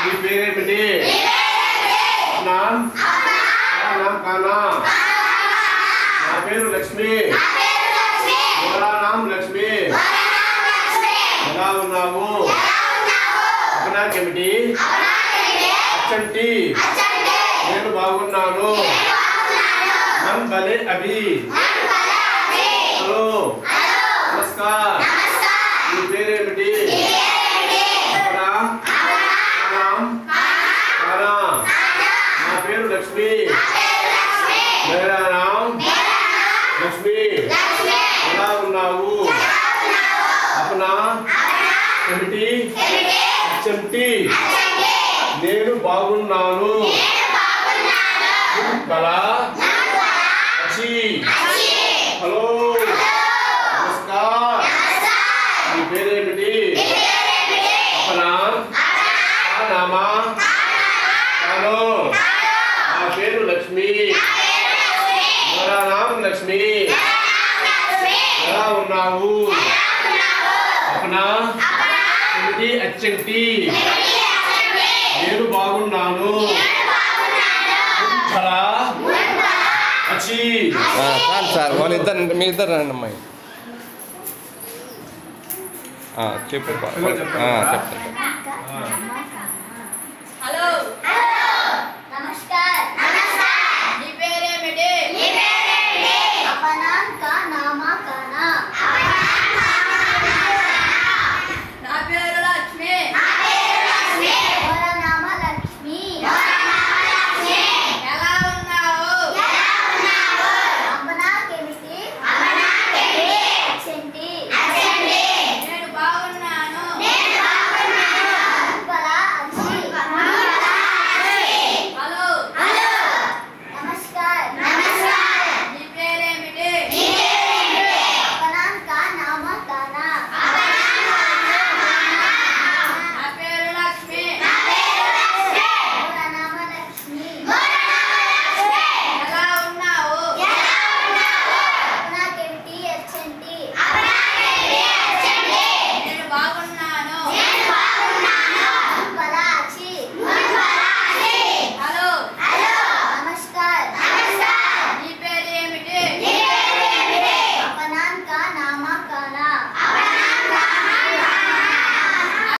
నీ పేరేమిటి నాన్ నామ్ కానా నా పేరు లక్ష్మి మేరా నామ్ లక్ష్మి ఎలా ఉన్నావు అపనాకేమిటి అచ్చంటి నేను బాగున్నాను మన్ భలే అభి హలో నమస్కార్ నీ పేరేమిటి అపనా నామ్ కానా నా పేరు లక్ష్మి మేరా నామ్ లక్ష్మి ఎలా ఉన్నావు అపనా ఏమిటి చెంటి నేను బాగున్నాను బలా అచి హలో నమస్కార్ నీ పేరేమిటి అపనా ఆ నామా హలో నా పేరు లక్ష్మి మేరా నామ్ లక్ష్మి ఎలా ఉన్నావు అపనా ఏమిటి అచ్చంటి నేను బాగున్నాను బలా అచి ఆ, చాలు సార్ వాళ్ళిద్దరు మీ ఇద్దరు రండి అమ్మాయి ఆ, చెప్పు ఆ, చెప్తాను